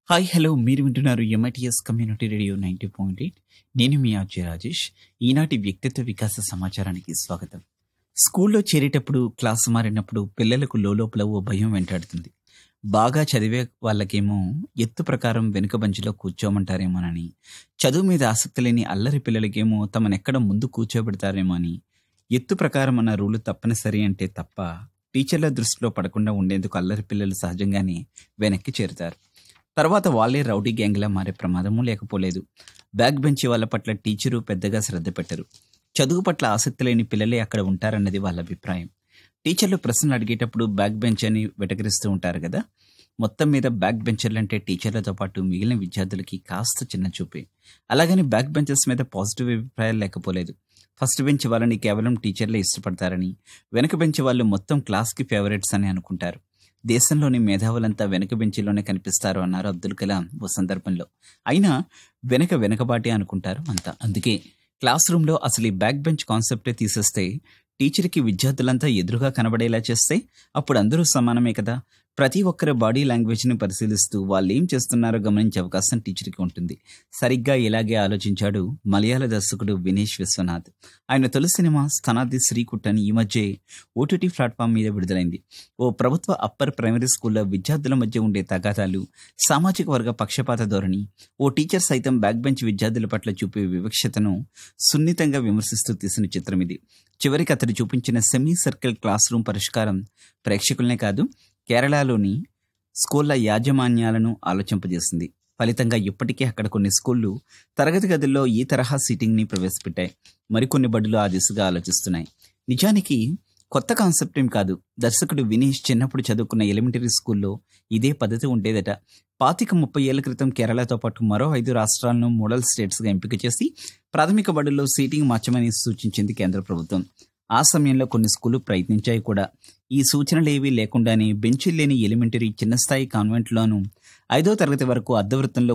hi hello మీరు వింటున్నారు MITS community radio ninety point eight నేను మీ ఆర్జే రాజేష్ ఈనాటి వ్యక్తిత్వ వికాస సమాచారానికి స్వాగతం స్కూల్లో చేరేటప్పుడు క్లాస్ మారినప్పుడు పిల్లలకు లోపల ఓ భయం వెంటాడుతుంది బాగా చదివే వాళ్ళకేమో ఎత్తు ప్రకారం వెనుక బంచిలో కూర్చోమంటారేమోనని చదువు మీద ఆసక్తి లేని అల్లరి పిల్లలకేమో తమనెక్కడ ముందు కూర్చోబెడతారేమో అని ఎత్తు ప్రకారం అన్న రూలు తప్పనిసరి అంటే తప్ప టీచర్ల దృష్టిలో పడకుండా ఉండేందుకు అల్లరి పిల్లలు సహజంగానే వెనక్కి చేరుతారు తర్వాత వాళ్ళే రౌడీ గ్యాంగ్లా మారే ప్రమాదము లేకపోలేదు బ్యాక్ బెంచ్ వాళ్ళ పట్ల టీచరు పెద్దగా శ్రద్ధ పెట్టరు చదువు పట్ల ఆసక్తి లేని పిల్లలే అక్కడ ఉంటారన్నది వాళ్ళ అభిప్రాయం టీచర్లు ప్రశ్నలు అడిగేటప్పుడు బ్యాక్ బెంచ్ అని వెటకరిస్తూ ఉంటారు కదా మొత్తం మీద బ్యాక్ బెంచర్లు అంటే టీచర్లతో పాటు మిగిలిన విద్యార్థులకి కాస్త చిన్న చూపే అలాగని బ్యాక్ బెంచెస్ మీద పాజిటివ్ అభిప్రాయాలు లేకపోలేదు ఫస్ట్ బెంచ్ వాళ్ళని కేవలం టీచర్లే ఇష్టపడతారని వెనక బెంచ్ వాళ్ళు మొత్తం క్లాస్కి ఫేవరెట్స్ అని అనుకుంటారు దేశంలోని మేధావులంతా వెనక బెంచిలోనే కనిపిస్తారు అన్నారు అబ్దుల్ కలాం ఓ సందర్భంలో అయినా వెనక వెనకబాటే అనుకుంటారు అంతా అందుకే క్లాస్ రూమ్లో అసలు ఈ బ్యాక్ బెంచ్ కాన్సెప్టే తీసేస్తే టీచర్కి విద్యార్థులంతా ఎదురుగా కనబడేలా చేస్తే అప్పుడు అందరూ సమానమే కదా ప్రతి ఒక్కరి బాడీ లాంగ్వేజ్ని పరిశీలిస్తూ వాళ్ళు ఏం చేస్తున్నారో గమనించే అవకాశం టీచర్కి ఉంటుంది సరిగ్గా ఇలాగే ఆలోచించాడు మలయాళ దర్శకుడు వినేష్ విశ్వనాథ్ ఆయన తొలి సినిమా స్థనాది శ్రీకుట్ అని ఈ మధ్య ఓటీటీ ప్లాట్ఫామ్ మీద విడుదలైంది ఓ ప్రభుత్వ అప్పర్ ప్రైమరీ స్కూల్లో విద్యార్థుల మధ్య ఉండే తగాదాలు సామాజిక వర్గ పక్షపాత ధోరణి ఓ టీచర్ సైతం బ్యాక్ బెంచ్ విద్యార్థుల పట్ల చూపే వివక్షతను సున్నితంగా విమర్శిస్తూ తీసిన చిత్రం ఇది చివరికి అతడు చూపించిన సెమీ సర్కిల్ క్లాస్ రూమ్ పరిష్కారం ప్రేక్షకులనే కాదు కేరళలోని స్కూళ్ల యాజమాన్యాలను ఆలోచింపజేసింది ఫలితంగా ఇప్పటికే అక్కడ కొన్ని స్కూళ్లు తరగతి గదుల్లో ఈ తరహా సీటింగ్ని ప్రవేశపెట్టాయి మరికొన్ని బడులు ఆ దిశగా ఆలోచిస్తున్నాయి నిజానికి కొత్త కాన్సెప్ట్ ఏం కాదు దర్శకుడు వినీష్ చిన్నప్పుడు చదువుకున్న ఎలిమెంటరీ స్కూల్లో ఇదే పద్ధతి ఉండేదట పాతిక ముప్పై ఏళ్ల క్రితం కేరళతో పాటు మరో ఐదు రాష్ట్రాలను మోడల్ స్టేట్స్గా ఎంపిక చేసి ప్రాథమిక బడుల్లో సీటింగ్ మార్చమని సూచించింది కేంద్ర ప్రభుత్వం ఆ సమయంలో కొన్ని స్కూళ్లు ప్రయత్నించాయి కూడా ఈ సూచనలేవీ లేకుండానే బెంచీలు లేని ఎలిమెంటరీ చిన్న స్థాయి కాన్వెంట్లోనూ ఐదో తరగతి వరకు అర్ధవృత్తంలో